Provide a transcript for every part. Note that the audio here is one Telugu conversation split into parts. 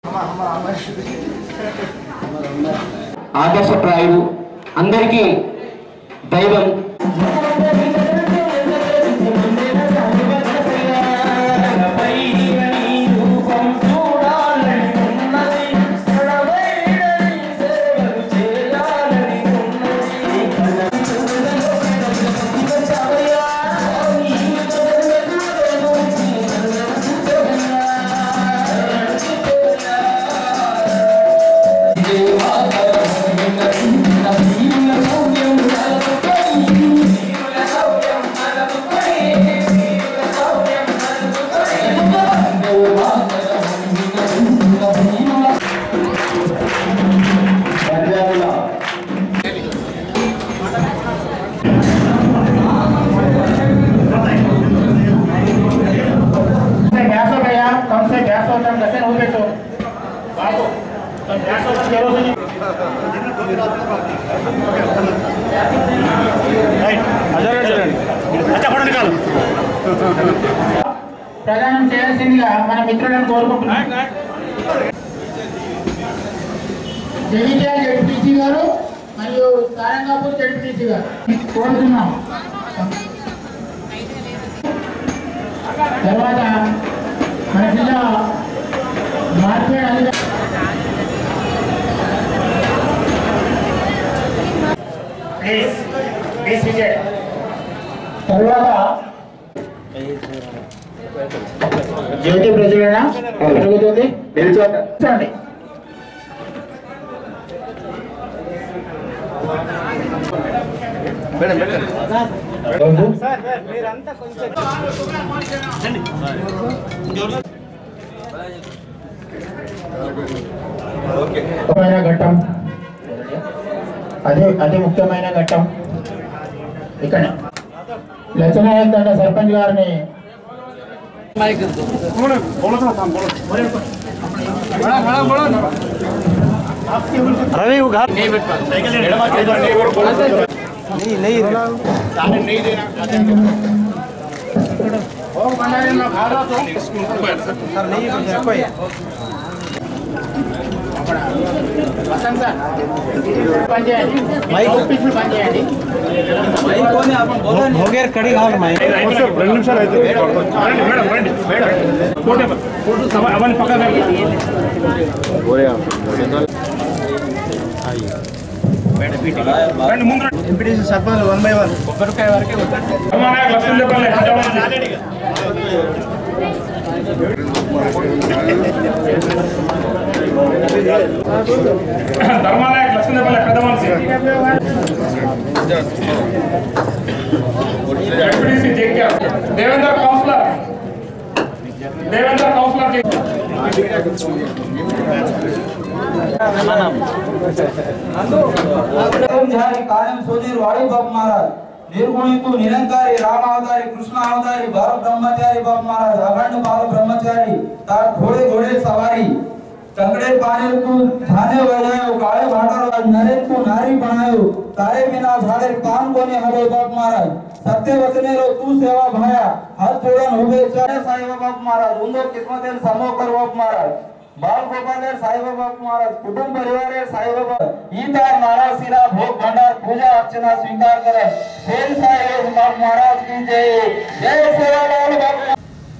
ఆదర్శప్రాయుడు అందరికీ దైవం गैस हो गया कम से गैस होता है कैसे हो बेचो बाबू तो गैस होता है केरोसिन ప్రధానం చేయాల్సిందిగా మన మిత్రులను కోరుకుంటున్నాం జగిత్యాల జడ్పీసీ గారు మరియు తారంగాపూర్ జడ్పీసీ గారు కోరుతున్నాం తర్వాత మన జిల్లా మార్కెట్ అధికారి ప్లీజ్ ప్లీజ్ విజయ్ తర్వాత జ్యోతి ప్రజలన జరుగుతుంది నిల్చోండి ముఖ్యమైన ఘట్టం అదే అతి ముఖ్యమైన ఘట్టం ఇక్కడ లక్ష్మీనాయక్ తండ సర్పంచ్ గారిని వసంత్ సార్ పనిచేయండి మైక్ ఆఫీసులు పనిచేయండి రెండు నిమిషాలు అయితే మేడం రండి మేడం ఫోటో ఫోటో అవన్నీ పక్కన రండి ముందు MPTC sarpanch one by one కొబ్బరికాయ వరకే లక్ష్మణ్ చెప్పాలి ధర్మానాయక్ లక్ష్మీదేపల్లి పెద్ద మనిషి MPTC Jagga Devendra councillor Devendra councillor Jagga झारी कायम सोनीर वाड़ी बाप महाराज निर्गुणितु निरंकारी राम अवतारी कृष्ण अवतारी भर ब्रह्मचारी बाप महाराज अखंड बाल ब्रह्मचारी तार घोड़े घोड़े सवारी कंकड़े पाने तू थाने बजायो काले भाटर नरे तू नारी बनायो तारे बिना झाड़े कान कोने हरे बाप महाराज सत्य वचने रो तू सेवा भाया हाथ जोड़न होवे चढ़े साईं बाप महाराज उंदो किस्मत समो कर बाप महाराज बाल गोपाल साईबाबा महाराज कुटुंब परिवार साईबाबा ईद नारा सिरा भोग भंडार पूजा अर्चना स्वीकार करे सेन साई बाप महाराज की जय जय सेवालाल बाप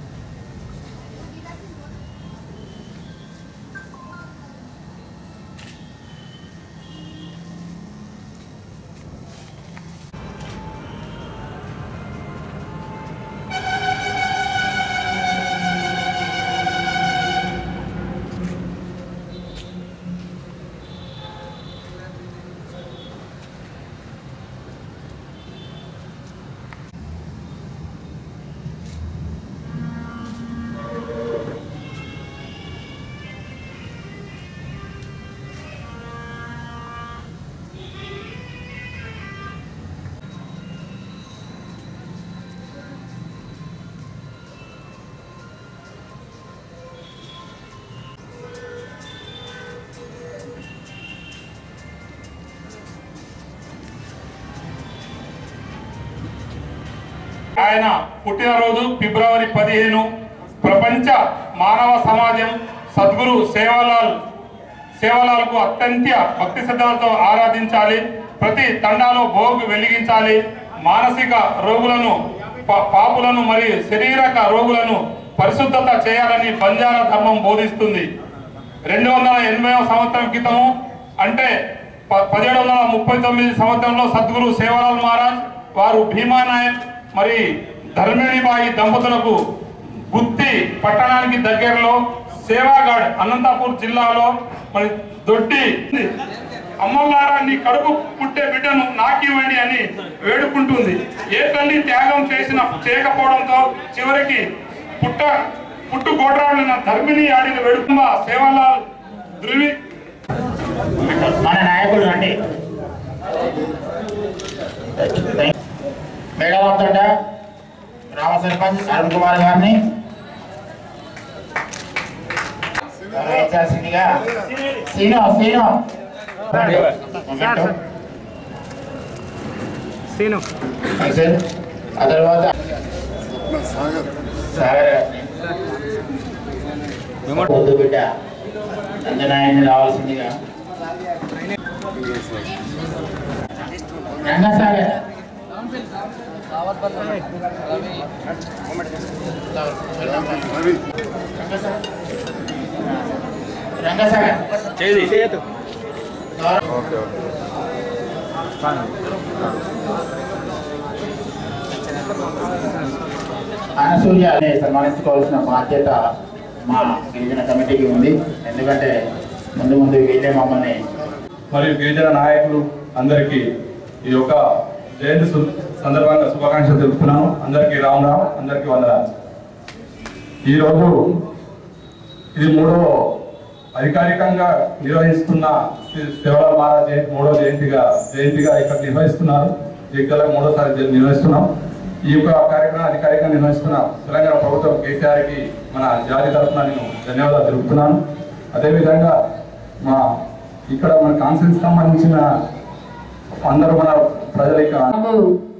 ఆయన పుట్టినరోజు ఫిబ్రవరి పదిహేను ప్రపంచ మానవ సమాజం సద్గురు సేవాలాల్ సేవలాలకు అత్యంత భక్తి శ్రద్ధలతో ఆరాధించాలి ప్రతి తండాలో భోగు వెలిగించాలి మానసిక రోగులను పా- పాపులను మరియు శరీరక రోగులను పరిశుద్ధత చేయాలని బంజారా ధర్మం బోధిస్తుంది రెండు వందల ఎనభై సంవత్సరం క్రితము అంటే ప- పదిహేడు వందల ముప్పై తొమ్మిది సంవత్సరంలో సద్గురు సేవలాల్ మహారాజ్ వారు భీమా నాయక్ మరి ధర్మిణిబాయి దంపతులకు గుత్తి పట్టణానికి దగ్గరలో సేవాగఢ్ అనంతపూర్ జిల్లాలో మరి దొడ్డి అమ్మలారా నీ కడుపు పుట్టే బిడ్డను నాకివ్వండి అని వేడుకుంటుంది ఏ తల్లి త్యాగం చేసిన చేయకపోవడంతో చివరికి పుట్ట పుట్టు గోడ్రాడిన ధర్మిణి ఆడిన వేడుకుంబ సేవలాల్ ధృవి మన నాయకులు రండి మేడవర్తట గ్రామ సర్పంచ్ అరుణ్ కుమార్ గారిని గౌరవించాల్సిందిగా సీను సీను సీను ఆ తర్వాత సాగర్ గారిని వద్దు బిడ్డ నందనాయన్ని రావాల్సిందిగా రంగసాగర్ రంగసాగర్ అనసూయని సన్మానించుకోవాల్సిన బాధ్యత మా గిరిజన కమిటీకి ఉంది ఎందుకంటే ముందు ముందు వీళ్ళే మమ్మల్ని మరియు గిరిజన నాయకులు అందరికీ ఈ యొక్క జయంతి సు- సందర్భంగా శుభాకాంక్షలు తెలుపుతున్నాను అందరికీ రామ్ రామ్ అందరికీ వందనాలు ఈరోజు ఇది మూడో అధికారికంగా నిర్వహిస్తున్న శ్రీ శివరామ మహారాజ్ జయంతి మూడో జయంతిగా జయంతిగా ఇక్కడ నిర్వహిస్తున్నారు ఇక్కడ మూడోసారి జ- నిర్వహిస్తున్నాం ఈ యొక్క కార్యక్రమం అధికారికంగా నిర్వహిస్తున్న తెలంగాణ ప్రభుత్వం కేసీఆర్కి మన జాతి తరఫున నేను ధన్యవాదాలు తెలుపుతున్నాను అదేవిధంగా మా ఇక్కడ మన కాన్సెన్స్ సంబంధించిన అందరూ మన ప్రజలు ఇక్కడ మాకు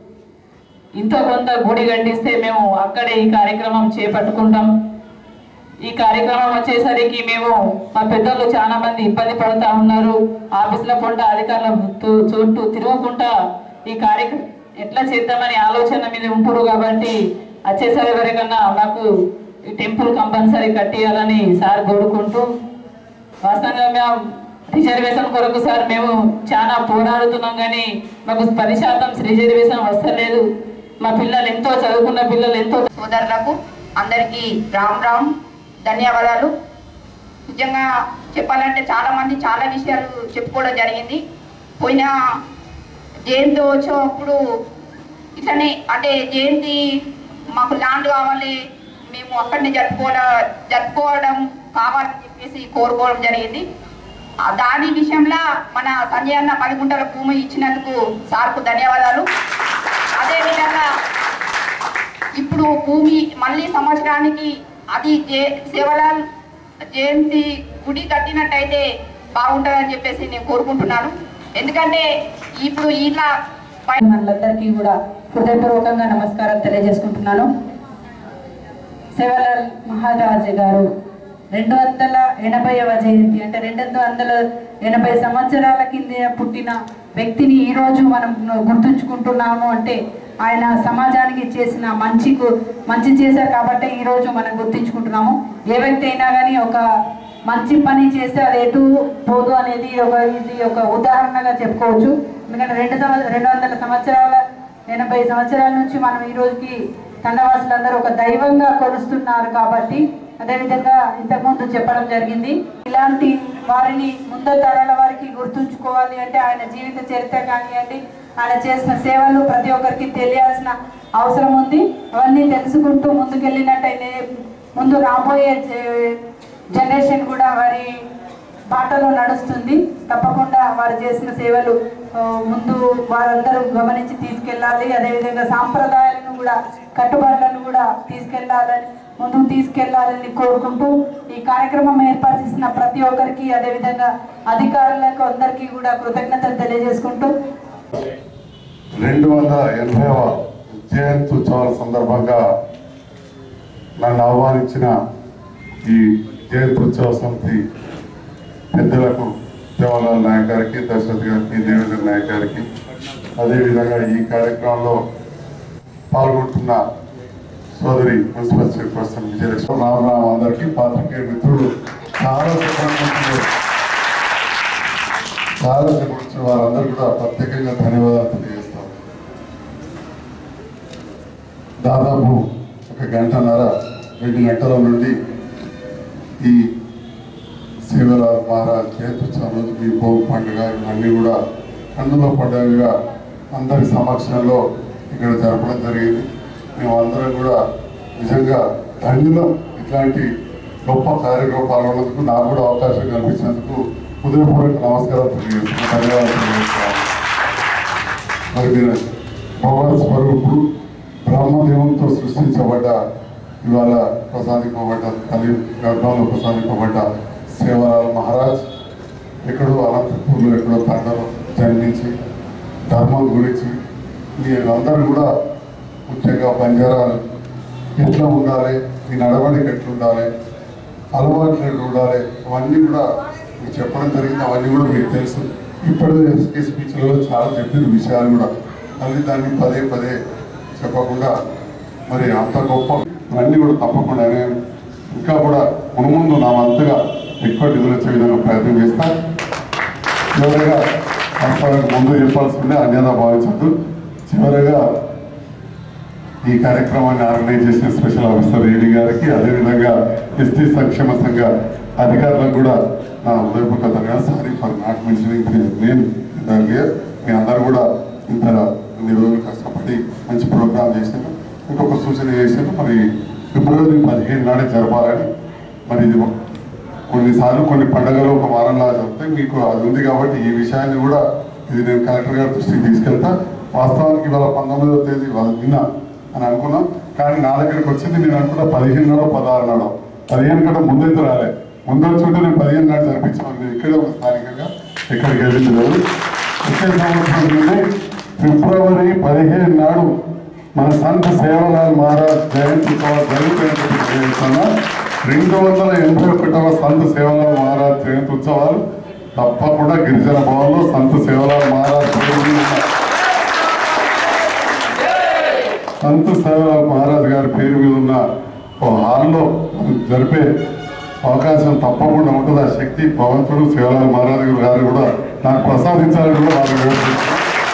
ఇంత కొంత గుడి గంటిస్తే మేము అక్కడే ఈ కార్యక్రమం చేపట్టుకుంటాం ఈ కార్యక్రమం వచ్చేసరికి మేము మా పెద్దలు చాలా మంది ఇబ్బంది పడుతూ ఉన్నారు ఆఫీసుల పొంట అధికారుల తు- చుట్టూ తిరుగుకుంటా ఈ కార్యక్రమం ఎట్లా చేద్దామని ఆలోచన మీద ఉంటురు కాబట్టి వచ్చేసరి వరకన్నా మాకు ఈ టెంపుల్ కంపల్సరీ కట్టియాలని సార్ కోరుకుంటూ వాస్తవంగా మేము రిజర్వేషన్ కొరకు సార్ మేము చాలా పోరాడుతున్నాం కానీ మాకు పది శాతం రిజర్వేషన్ వస్తలేదు మా పిల్లలు ఎంతో చదువుకున్న పిల్లలు ఎంతో సోదరులకు అందరికీ రామ్ రామ్ ధన్యవాదాలు నిజంగా చెప్పాలంటే చాలా మంది చాలా విషయాలు చెప్పుకోవడం జరిగింది పోయిన జయంతి వచ్చినప్పుడు ఇట్లనే అంటే జయంతి మాకు ల్యాండ్ కావాలి మేము అక్కడిని జరుపుకోవడం జరుపుకోవడం కావాలని చెప్పేసి కోరుకోవడం జరిగింది ఆ దాని విషయంలో మన సంజయ్ అన్న పది గుంటల భూమి ఇచ్చినందుకు సార్కు ధన్యవాదాలు అదేవిధంగా ఇప్పుడు భూమి మళ్ళీ సంవత్సరానికి అది జే- సేవలాల్ జయంతి గుడి కట్టినట్టయితే బాగుంటుందని చెప్పేసి నేను కోరుకుంటున్నాను ఎందుకంటే ఇప్పుడు ఇలా పై- మనలందరికీ కూడా హృదయపూర్వకంగా నమస్కారం తెలియజేసుకుంటున్నాను శివలాల్ మహారాజ్ గారు రెండు వందల ఎనభైవ జయంతి అంటే రెండు వందల ఎనభై సంవత్సరాల కింద పుట్టిన వ్యక్తిని ఈరోజు మనం గుర్తుంచుకుంటున్నాము అంటే ఆయన సమాజానికి చేసిన మంచికు మంచి చేశారు కాబట్టి ఈరోజు మనం గుర్తుంచుకుంటున్నాము ఏ వ్యక్తి అయినా కానీ ఒక మంచి పని చేస్తే అది ఎటు పోదు అనేది ఒక ఇది ఒక ఉదాహరణగా చెప్పుకోవచ్చు ఎందుకంటే రెండు సంవత్సరం రెండు వందల సంవత్సరాల ఎనభై సంవత్సరాల నుంచి మనం ఈ రోజుకి తండవాసులందరూ ఒక దైవంగా కొలుస్తున్నారు కాబట్టి అదేవిధంగా ఇంతకుముందు చెప్పడం జరిగింది ఇలాంటి వారిని ముందు తరాల వారికి గుర్తుంచుకోవాలి అంటే ఆయన జీవిత చరిత్ర కానివ్వండి ఆయన చేసిన సేవలు ప్రతి ఒక్కరికి తెలియాల్సిన అవసరం ఉంది అవన్నీ తెలుసుకుంటూ ముందుకెళ్ళినట్టయితే ముందు రాబోయే జే- జనరేషన్ కూడా వారి బాటలో నడుస్తుంది తప్పకుండా వారు చేసిన సేవలు ఆ, ముందు వారందరూ గమనించి తీసుకెళ్ళాలి అదేవిధంగా సాంప్రదాయాలను కూడా కట్టుబాట్లను కూడా తీసుకెళ్ళాలని ముందుకు తీసుకెళ్లాలని కోరుకుంటూ ఈ కార్యక్రమం ఏర్పాటు చేసిన ప్రతి ఒక్కరికి అదేవిధంగా అధికారులకు అందరికీ కూడా కృతజ్ఞతలు తెలియజేసుకుంటూ రెండు వందల ఎనభైవ జయంతి ఉత్సవాల సందర్భంగా నన్ను ఆహ్వానించిన ఈ జయంత్యుత్సవ సమితి పెద్దలకు జవహర్లాల్ నాయక్ గారికి దశరథ్ గారికి దేవేంద్ర నాయక్ గారికి అదేవిధంగా ఈ కార్యక్రమంలో పాల్గొంటున్న సోదరి మున్సిపల్ చైర్పర్సన్ విజయలక్ష్మి రామరామ్ అందరికీ పాత్రికేయ మిత్రులు చాలా సంబంధించిన చాలా సంబంధించిన వారందరూ కూడా ప్రత్యేకంగా ధన్యవాదాలు తెలియజేస్తాం దాదాపు ఒక గంటన్నర రెండు గంటల నుండి ఈ శివరాజ్ మహారాజ్ జయంత్యుత్సవం రోజు మీ భోగి పండుగ ఇవన్నీ కూడా కన్నుల పండుగగా అందరి సమక్షంలో ఇక్కడ జరపడం జరిగింది మేము అందరం కూడా నిజంగా ధన్యులం ఇట్లాంటి గొప్ప కార్యక్రమం పాల్గొన్నందుకు నాకు కూడా అవకాశం కల్పించినందుకు హృదయపూర్వక నమస్కారం తెలియజేస్తున్నాను ధన్యవాదాలు తెలియజేస్తున్నాను మరి మీరు భగవత్ స్వరూపుడు బ్రహ్మదేవంతో సృష్టించబడ్డ ఇవాళ ప్రసాదింపబడ్డ తల్లి గర్భంలో ప్రసాదింపబడ్డ సేవలాల్ మహారాజ్ ఎక్కడో అనంతపూర్లో ఎక్కడో తండలో జన్మించి ధర్మం గురించి మీరందరూ కూడా ముఖ్యంగా బంజారాలు ఎట్లా ఉండాలి మీ నడవడిక ఎట్లా ఉండాలి అలవాట్లు ఎట్లా ఉండాలి అవన్నీ కూడా మీకు చెప్పడం జరిగింది అవన్నీ కూడా మీకు తెలుసు ఇప్పటి ఎస్కే స్పీచ్లో చాలా చెప్పిన విషయాలు కూడా మళ్ళీ దాన్ని పదే పదే చెప్పకుండా మరి అంత గొప్ప ఇవన్నీ కూడా తప్పకుండా నేను ఇంకా కూడా మునుముందు నా వంతుగా ఎక్కువ నిధులు వచ్చే విధంగా ప్రయత్నం చేస్తా చివరిగా వాస్తవానికి ముందు చెప్పాల్సిందే అన్యత భావించద్దు చివరిగా ఈ కార్యక్రమాన్ని ఆర్గనైజ్ చేసిన స్పెషల్ ఆఫీసర్ ఏడి గారికి అదేవిధంగా ఎస్టీ సంక్షేమ సంఘ అధికారులకు కూడా నా హృదయపూర్వక ధన్యవాదాలు సారీ ఫర్ నాట్ మెన్షనింగ్ నేను మీ అందరూ కూడా ఇంత ఇన్ని రోజులు కష్టపడి మంచి ప్రోగ్రామ్ చేశారు ఇంకొక సూచన చేశారు మరి ఫిబ్రవరి పదిహేను నాడే జరపాలని మరి ఇది కొన్నిసార్లు కొన్ని పండుగలు ఒక వారంలా చెప్తే మీకు అది ఉంది కాబట్టి ఈ విషయాన్ని కూడా ఇది నేను కలెక్టర్ గారి దృష్టికి తీసుకెళ్తా వాస్తవానికి ఇవాళ పంతొమ్మిదవ తేదీ వాళ్ళ నిన్న అని అనుకున్నాం కానీ నా దగ్గరికి వచ్చింది నేను అనుకున్నా పదిహేను నాడో పదహారు నాడో పదిహేను కంటే ముందైతే రాలే ముందు వచ్చుంటే నేను పదిహేను నాడు జరిపించాను నేను ఇక్కడే ఒక స్థానికంగా ఎక్కడికి వెళ్ళింది లేదు వచ్చే సంవత్సరం నుండి ఫిబ్రవరి పదిహేను నాడు మన సంత సేవలాల్ మహారాజ్ జయంతి ఉత్సవాలు జరుగుతాయని తెలియజేస్తున్నా రెండు వందల ఎనభై ఒకటవ సంత సేవలాల్ మహారాజ్ జయంతి ఉత్సవాలు తప్పకుండా గిరిజన భవన్లో సంత సేవలాల్ మహారాజ్ పేరు మీద ఉన్న సంత సేవలాల్ మహారాజ్ గారి పేరు మీద ఉన్న ఓ హాల్లో మనం జరిపే అవకాశం తప్పకుండా ఉంటుంది ఆ శక్తి భగవంతుడు శివలాల్ మహారాజ్ గారు కూడా నాకు ప్రసాదించాలని కూడా వాళ్ళు వేడుకుంటున్నాను.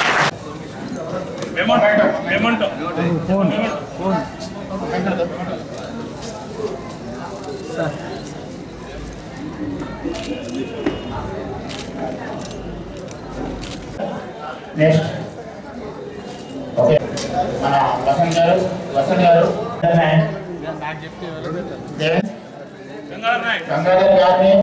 నెక్స్ట్ ఓకే మన వసంత్ గారు వసంత్ గారు దేవేంద్ర గంగాధర్ గారిని